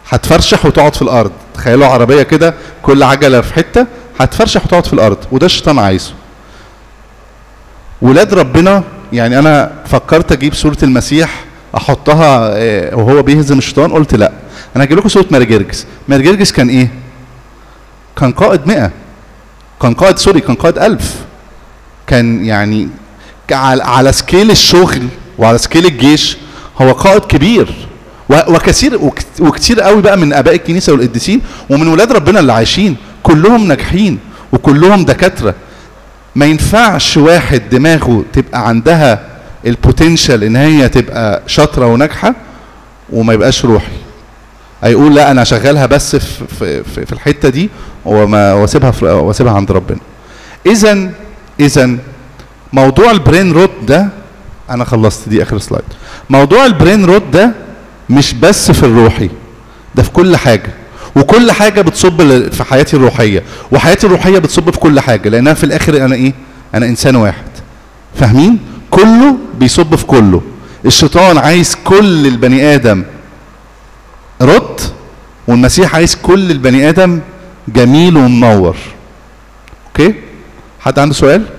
هتفرشح وتقعد في الارض تخيلوا عربيه كده كل عجله في حته هتفرشح وتقعد في الارض وده الشيطان عايزه ولاد ربنا يعني انا فكرت اجيب صوره المسيح احطها آه، وهو بيهزم الشيطان قلت لا انا هجيب لكم صوره ماري جرجس ماري جرجس كان ايه كان قائد مئة كان قائد سوري كان قائد ألف كان يعني على, على سكيل الشغل وعلى سكيل الجيش هو قائد كبير و- وكثير وك- وكتير قوي بقى من اباء الكنيسه والقديسين ومن ولاد ربنا اللي عايشين كلهم ناجحين وكلهم دكاتره ما ينفعش واحد دماغه تبقى عندها البوتنشال ان هي تبقى شاطره وناجحه وما يبقاش روحي هيقول لا انا شغالها بس في في في, في الحته دي وما واسيبها في- واسيبها عند ربنا اذا اذا موضوع البرين روت ده انا خلصت دي اخر سلايد موضوع البرين روت ده مش بس في الروحي ده في كل حاجه وكل حاجه بتصب ل- في حياتي الروحيه وحياتي الروحيه بتصب في كل حاجه لانها في الاخر انا ايه انا انسان واحد فاهمين كله بيصب في كله الشيطان عايز كل البني ادم رد والمسيح عايز كل البني ادم جميل ومنور اوكي حد عنده سؤال